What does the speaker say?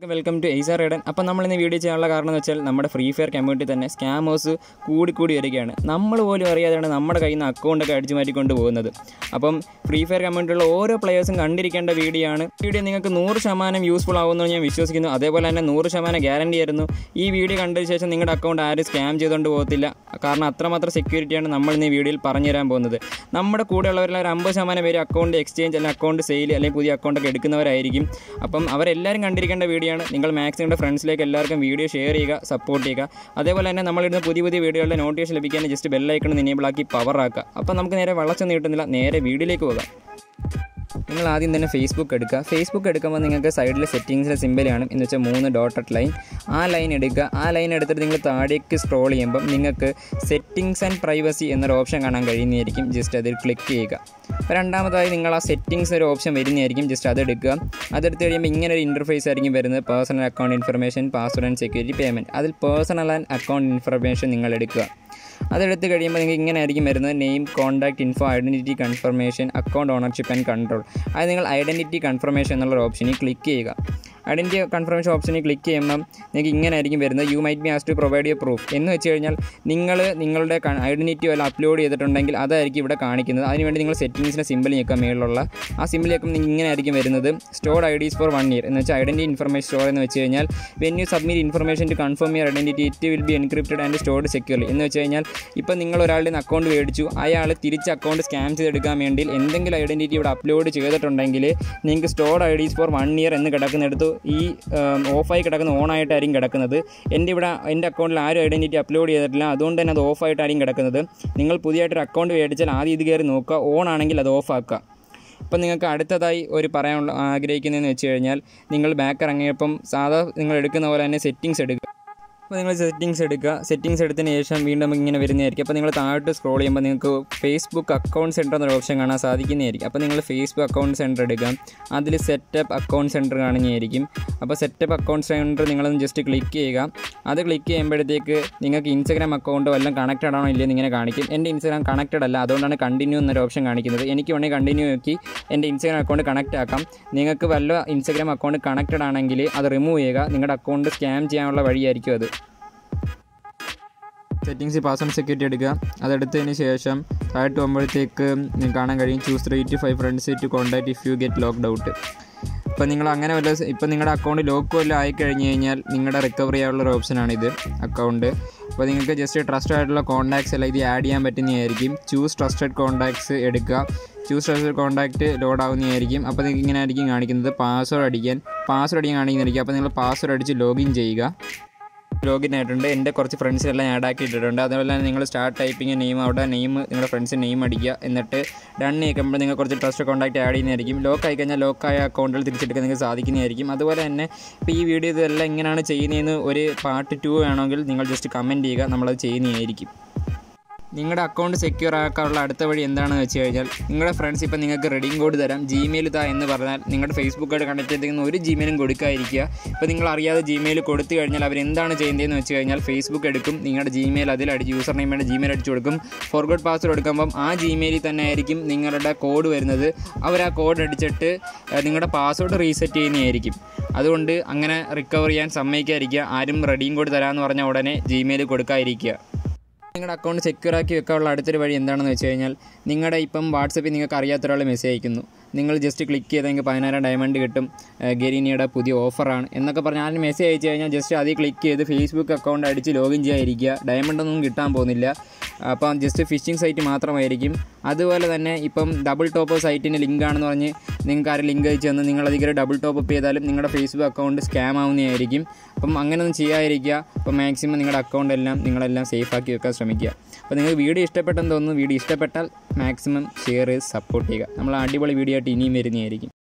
welcome to എയ്സാർ റേഡൻ അപ്പോൾ നമ്മൾ ഇന്ന് വീഡിയോ ചെയ്യാനുള്ള കാരണം എന്ന് വെച്ചാൽ നമ്മുടെ ഫ്രീ ഫയർ കമ്മ്യൂണിറ്റി തന്നെ സ്കാമേഴ്സ് കൂടി കൂടി വരികയാണ് നമ്മൾ പോലും അറിയാതെയാണ് നമ്മുടെ കയ്യിൽ നിന്ന് അക്കൗണ്ടൊക്കെ അടിച്ചു മാറ്റിക്കൊണ്ട് പോകുന്നത് അപ്പം ഫ്രീ ഫയർ കമ്മ്യൂണിറ്റിയുള്ള ഓരോ പ്ലെയേഴ്സും കണ്ടിരിക്കേണ്ട വീഡിയോ ആണ് വീഡിയോ നിങ്ങൾക്ക് നൂറ് ശതമാനം യൂസ്ഫുൾ ആവുമെന്ന് ഞാൻ വിശ്വസിക്കുന്നു അതേപോലെ തന്നെ നൂറ് ശതമാനം ഗ്യാരണ്ടി ആയിരുന്നു ഈ വീഡിയോ കണ്ടതിന് ശേഷം നിങ്ങളുടെ അക്കൗണ്ട് ആരും സ്കാം ചെയ്തുകൊണ്ട് പോകത്തില്ല കാരണം അത്രമാത്രം സെക്യൂരിറ്റിയാണ് നമ്മൾ ഇന്ന് ഈ വീഡിയോയിൽ പറഞ്ഞു തരാൻ പോകുന്നത് നമ്മുടെ കൂടെയുള്ളവരെല്ലാം ഒരു അമ്പത് ശതമാനം പേര് അക്കൗണ്ട് എക്സ്ചേഞ്ച് അല്ലെങ്കിൽ അക്കൗണ്ട് സെയിൽ അല്ലെങ്കിൽ പുതിയ അക്കൗണ്ടൊക്കെ എടുക്കുന്നവരായിരിക്കും അപ്പം അവരെല്ലാവരും കണ്ടിരിക്കേണ്ട വീഡിയോ ആണ് നിങ്ങൾ മാക്സിമം നിങ്ങളുടെ ഫ്രണ്ട്സിലേക്ക് എല്ലാവർക്കും വീഡിയോ ഷെയർ ചെയ്യുക സപ്പോർട്ട് ചെയ്യുക അതേപോലെ തന്നെ നമ്മളിടുന്ന പുതിയ പുതിയ വീഡിയോകളുടെ നോട്ടിഫിക്കേഷൻ ലഭിക്കാൻ ജസ്റ്റ് ബെല്ലൈക്കണം എനേബിൾ ആക്കി പവർ ആക്കുക അപ്പം നമുക്ക് നേരെ വളച്ചൊന്നും കിട്ടുന്നില്ല നേരെ വീഡിയോയിലേക്ക് പോകാം നിങ്ങൾ ആദ്യം തന്നെ ഫേസ്ബുക്ക് എടുക്കുക ഫേസ്ബുക്ക് എടുക്കുമ്പോൾ നിങ്ങൾക്ക് സൈഡിൽ സെറ്റിങ്സിലെ സിമ്പിൾ കാണും എന്ന് വെച്ചാൽ മൂന്ന് ഡോട്ടഡ് ലൈൻ ആ ലൈൻ എടുക്കുക ആ ലൈൻ എടുത്തിട്ട് നിങ്ങൾ താഴേക്ക് സ്ക്രോൾ ചെയ്യുമ്പം നിങ്ങൾക്ക് സെറ്റിങ്സ് ആൻഡ് പ്രൈവസി എന്നൊരു ഓപ്ഷൻ കാണാൻ കഴിയുന്നതായിരിക്കും ജസ്റ്റ് അതിൽ ക്ലിക്ക് ചെയ്യുക അപ്പോൾ രണ്ടാമതായി നിങ്ങൾ ആ സെറ്റിങ്സ് ഒരു ഓപ്ഷൻ വരുന്നതായിരിക്കും ജസ്റ്റ് അതെടുക്കുക അതെടുത്ത് കഴിയുമ്പോൾ ഇങ്ങനെ ഒരു ഇൻ്റർഫേസ് ആയിരിക്കും വരുന്നത് personal account information password and security payment അതിൽ പേഴ്സണൽ ആൻഡ് അക്കൗണ്ട് ഇൻഫർമേഷൻ നിങ്ങൾ എടുക്കുക അതെടുത്ത് കഴിയുമ്പോൾ നിങ്ങൾക്ക് ഇങ്ങനെ ആയിരിക്കും വരുന്നത് name contact info identity confirmation account ownership and control അത് നിങ്ങൾ ഐഡൻറ്റിറ്റി കൺഫർമേഷൻ എന്നുള്ള ഓപ്ഷനിൽ ക്ലിക്ക് ചെയ്യുക ഐഡൻറ്റി കൺഫർമേഷൻ ഓപ്ഷനിൽ ക്ലിക്ക് ചെയ്യുമ്പം നിങ്ങൾക്ക് ഇങ്ങനെ ആയിരിക്കും വരുന്നത് you might be as to provide you proof എന്ന് വെച്ച് കഴിഞ്ഞാൽ നിങ്ങൾ നിങ്ങളുടെ ഐഡൻറ്റിറ്റി വല്ല അപ്ലോഡ് ചെയ്തിട്ടുണ്ടെങ്കിൽ അതായിരിക്കും ഇവിടെ കാണിക്കുന്നത് അതിനുവേണ്ടി നിങ്ങൾ സെറ്റിങ്സിൻ്റെ സിമ്പിൾ ഞെക്കുക മേളിലുള്ള ആ സിമ്പിൾ ഞെക്കുമ്പോൾ നിങ്ങൾക്ക് ഇങ്ങനെ ആയിരിക്കും വരുന്നത് stored IDs for one year എന്ന് വെച്ചാൽ ഐഡൻറ്റി ഇൻഫർമേഷൻ സ്റ്റോർ എന്ന് വെച്ച് കഴിഞ്ഞാൽ when you submit information to confirm your identity it will be encrypted and stored securely എന്ന് വെച്ച് കഴിഞ്ഞാൽ ഇപ്പം നിങ്ങൾ ഒരാളുടെ നിന്ന് അക്കൗണ്ട് മേടിച്ചു അയാൾ തിരിച്ച് അക്കൗണ്ട് സ്കാം ചെയ്തെടുക്കാൻ വേണ്ടി എന്തെങ്കിലും ഐഡൻറ്റിറ്റി ഇവിടെ അപ്ലോഡ് ചെയ്തിട്ടുണ്ടെങ്കിൽ നിങ്ങൾക്ക് stored IDs for one year എന്ന് കിടക്കുന്നിടത്ത് ഈ ഓഫായി കിടക്കുന്ന ഓണായിട്ടായിരിക്കും കിടക്കുന്നത് എൻ്റെ ഇവിടെ എൻ്റെ അക്കൗണ്ടിൽ ആരും ഐഡൻറ്റിറ്റി അപ്ലോഡ് ചെയ്തിട്ടില്ല അതുകൊണ്ട് തന്നെ അത് ഓഫായിട്ടായിരിക്കും കിടക്കുന്നത് നിങ്ങൾ പുതിയതായിട്ടൊരു അക്കൗണ്ട് മേടിച്ചാൽ ആദ്യം ഇത് കയറി നോക്കുക ഓൺ ആണെങ്കിൽ അത് ഓഫ് ആക്കുക ഇപ്പം നിങ്ങൾക്ക് അടുത്തതായി ഒരു പറയാനുള്ള ആഗ്രഹിക്കുന്നതെന്ന് വെച്ച് കഴിഞ്ഞാൽ നിങ്ങൾ ബാക്ക് ഇറങ്ങിയപ്പം സാധാ നിങ്ങൾ എടുക്കുന്ന പോലെ തന്നെ സെറ്റിങ്സ് എടുക്കുക അപ്പോൾ നിങ്ങൾ സെറ്റിങ്സ് എടുക്കുക സെറ്റിങ്സ് എടുത്തതിന് ശേഷം വീണ്ടും നമുക്ക് ഇങ്ങനെ വരുന്നതായിരിക്കും അപ്പോൾ നിങ്ങൾ താഴോട്ട് സ്ക്രോൾ ചെയ്യുമ്പോൾ നിങ്ങൾക്ക് ഫേസ്ബുക്ക് അക്കൗണ്ട് സെൻറ്റർ എന്നൊരു ഓപ്ഷൻ കാണാൻ സാധിക്കുന്നതായിരിക്കും അപ്പോൾ നിങ്ങൾ ഫേസ്ബുക്ക് അക്കൗണ്ട് സെൻറ്റർ എടുക്കുക അതിൽ സെറ്റപ്പ് അക്കൗണ്ട് സെൻറ്റർ കാണുന്നതായിരിക്കും അപ്പോൾ സെറ്റപ്പ് അക്കൗണ്ട് സെൻറ്റർ നിങ്ങളൊന്ന് ജസ്റ്റ് ക്ലിക്ക് ചെയ്യുക അത് ക്ലിക്ക് ചെയ്യുമ്പോഴത്തേക്ക് നിങ്ങൾക്ക് ഇൻസ്റ്റാഗ്രാം അക്കൗണ്ട് വല്ലതും കണക്റ്റഡ് ആണോ ഇല്ലയെന്ന് ഇങ്ങനെ കാണിക്കും എൻ്റെ ഇൻസ്റ്റാഗ്രാം കണക്റ്റഡ് അല്ല അതുകൊണ്ടാണ് കണ്ടിന്യൂ എന്നൊരു ഓപ്ഷൻ കാണിക്കുന്നത് എനിക്ക് വേണമെങ്കിൽ കണ്ടിന്യൂ നോക്കി എൻ്റെ ഇൻസ്റ്റാഗ്രാം അക്കൗണ്ട് കണക്റ്റ് ആക്കാം നിങ്ങൾക്ക് വല്ല ഇൻസ്റ്റാഗ്രാം അക്കൗണ്ട് കണക്റ്റഡ് ആണെങ്കിൽ അത് റിമൂവ് ചെയ്യുക നിങ്ങളുടെ അക്കൗണ്ട് സ്കാം ചെയ്യാനുള്ള വഴിയായിരിക്കും അത് സെറ്റിങ്സ് പാസ്വേഡ് സെക്യൂരിറ്റി എടുക്കുക അതെടുത്തതിന് ശേഷം താഴോട്ട് പോകുമ്പോഴത്തേക്ക് നിങ്ങൾക്ക് കാണാൻ കഴിയും choose three to five friends to contact if you get locked out ഇപ്പം നിങ്ങൾ അങ്ങനെ വല്ല ഇപ്പം നിങ്ങളുടെ അക്കൗണ്ട് ലോക്ക് വല്ലതും ആയിക്കഴിഞ്ഞ് കഴിഞ്ഞാൽ നിങ്ങളുടെ റിക്കവറി ആയുള്ള ഒരു ഓപ്ഷനാണിത് അക്കൗണ്ട് അപ്പോൾ നിങ്ങൾക്ക് ജസ്റ്റ് ട്രസ്റ്റഡ് ആയിട്ടുള്ള കോൺടാക്ട്സ് എല്ലാം ഇത് ആഡ് ചെയ്യാൻ പറ്റുന്നതായിരിക്കും ചൂസ് ട്രസ്റ്റഡ് കോൺടാക്ട്സ് എടുക്കുക ചൂസ് ട്രസ്റ്റഡ് കോൺടാക്റ്റ് ലോഡ് ആവുന്നതായിരിക്കും അപ്പോൾ നിങ്ങൾക്ക് ഇങ്ങനെ ആയിരിക്കും കാണിക്കുന്നത് പാസ്വേഡ് അടിക്കാൻ പാസ്വേഡ് അടിക്കാൻ കാണിക്കുന്നതായിരിക്കും അപ്പോൾ നിങ്ങൾ പാസ്വേഡ് അടിച്ച് ലോഗിൻ ചെയ്യുക ലോഗിൻ ആയിട്ടുണ്ട് എൻ്റെ കുറച്ച് ഫ്രണ്ട്സിനെല്ലാം ആഡ് ആക്കി ഇട്ടിട്ടുണ്ട് അതുപോലെ തന്നെ നിങ്ങൾ സ്റ്റാർട്ട് ടൈപ്പിംഗ് നെയിം അവിടെ നെയിം നിങ്ങളുടെ ഫ്രണ്ട്സിൻ്റെ നെയിം അടിക്കുക എന്നിട്ട് ഡൺ ചെയ്യുമ്പോൾ നിങ്ങൾ കുറച്ച് ട്രസ്റ്റ് കോൺടാക്റ്റ് ആഡ് ചെയ്യുന്നതായിരിക്കും ലോക്ക് ആയി കഴിഞ്ഞാൽ ലോക്കായ അക്കൗണ്ടുകൾ തിരിച്ചെടുക്കാൻ നിങ്ങൾക്ക് സാധിക്കുന്നതായിരിക്കും അതുപോലെ തന്നെ ഇപ്പോൾ ഈ വീഡിയോ ഇതെല്ലാം എങ്ങനെയാണ് ചെയ്യുന്നതെന്ന് ഒരു പാർട്ട് ടു വേണമെങ്കിൽ നിങ്ങൾ ജസ്റ്റ് കമൻറ്റ് ചെയ്യുക നമ്മളത് ചെയ്യുന്നതായിരിക്കും നിങ്ങളുടെ അക്കൗണ്ട് സെക്യൂർ ആക്കാനുള്ള അടുത്ത വഴി എന്താണെന്ന് വെച്ച് കഴിഞ്ഞാൽ നിങ്ങളുടെ ഫ്രണ്ട്സ് ഇപ്പോൾ നിങ്ങൾക്ക് റെഡിങ് കോഡ് തരാം ജിമെയിൽ താ എന്ന് പറഞ്ഞാൽ നിങ്ങളുടെ ഫേസ്ബുക്കായിട്ട് കണക്ട് ചെയ്തിരിക്കുന്ന ഒരു ജിമെയിലും കൊടുക്കാതിരിക്കുക ഇപ്പോൾ നിങ്ങൾ അറിയാതെ ജിമെയിൽ കൊടുത്തു കഴിഞ്ഞാൽ അവർ എന്താണ് ചെയ്യുന്നതെന്ന് വെച്ച് കഴിഞ്ഞാൽ ഫേസ്ബുക്ക് എടുക്കും നിങ്ങളുടെ ജിമെയിൽ അതിൽ അടിച്ച് യൂസർ നെയിമിൻ്റെ ജിമെയിൽ അടിച്ചു കൊടുക്കും ഫോർഗോഡ് പാസ്വേഡ് എടുക്കുമ്പം ആ ജിമെയിലിൽ തന്നെ ആയിരിക്കും നിങ്ങളുടെ കോഡ് വരുന്നത് അവർ ആ കോഡ് അടിച്ചിട്ട് നിങ്ങളുടെ പാസ്വേഡ് റീസെറ്റ് ചെയ്യുന്നതായിരിക്കും അതുകൊണ്ട് അങ്ങനെ റിക്കവർ ചെയ്യാൻ സമ്മതിക്കാതിരിക്കുക ആരും റെഡിയും കോഡ് തരാമെന്ന് പറഞ്ഞാൽ ഉടനെ ജിമെയിൽ കൊടുക്കാതിരിക്കുക നിങ്ങളുടെ അക്കൗണ്ട് സെക്യൂർ ആക്കി വെക്കാനുള്ള അടുത്തൊരു വഴി എന്താണെന്ന് വെച്ച് കഴിഞ്ഞാൽ നിങ്ങളുടെ ഇപ്പം വാട്സപ്പിൽ നിങ്ങൾക്ക് അറിയാത്ത ഒരാൾ മെസ്സേജ് അയക്കുന്നു നിങ്ങൾ ജസ്റ്റ് ക്ലിക്ക് ചെയ്തെങ്കിൽ പതിനായിരം ഡയമണ്ട് കിട്ടും ഗരീനിയുടെ പുതിയ ഓഫറാണ് എന്നൊക്കെ പറഞ്ഞാൽ ആരും മെസ്സേജ് അയച്ചു കഴിഞ്ഞാൽ ജസ്റ്റ് അതിൽ ക്ലിക്ക് ചെയ്ത് ഫേസ്ബുക്ക് അക്കൗണ്ട് അടിച്ച് ലോഗിൻ ചെയ്യാതിരിക്കുക ഡയമണ്ട് ഒന്നും കിട്ടാൻ പോകുന്നില്ല അപ്പം ജസ്റ്റ് ഫിഷിംഗ് സൈറ്റ് മാത്രമായിരിക്കും അതുപോലെ തന്നെ ഇപ്പം ഡബിൾ ടോപ്പ് സൈറ്റിൻ്റെ ലിങ്ക് ആണെന്ന് പറഞ്ഞ് നിങ്ങൾക്ക് ആരും ലിങ്ക് അയച്ചു തന്ന് നിങ്ങൾ അതിൽ ഡബിൾ ടോപ്പ് അപ്പ് ചെയ്താലും നിങ്ങളുടെ ഫേസ്ബുക്ക് അക്കൗണ്ട് സ്കാം ആവുന്നതായിരിക്കും അപ്പം അങ്ങനെയൊന്നും ചെയ്യാതിരിക്കുക അപ്പം മാക്സിമം നിങ്ങളുടെ അക്കൗണ്ട് എല്ലാം നിങ്ങളെല്ലാം സേഫ് ആക്കി വെക്കാൻ ശ്രമിക്കുക അപ്പോൾ നിങ്ങൾക്ക് വീഡിയോ ഇഷ്ടപ്പെട്ടെന്ന് തോന്നുന്നു വീഡിയോ ഇഷ്ടപ്പെട്ടാൽ മാക്സിമം ഷെയർ ചെയ്ത് സപ്പോർട്ട് ചെയ്യുക നമ്മൾ അടിപൊളി വീഡിയോ ആയിട്ട് ഇനിയും വരുന്നതായിരിക്കും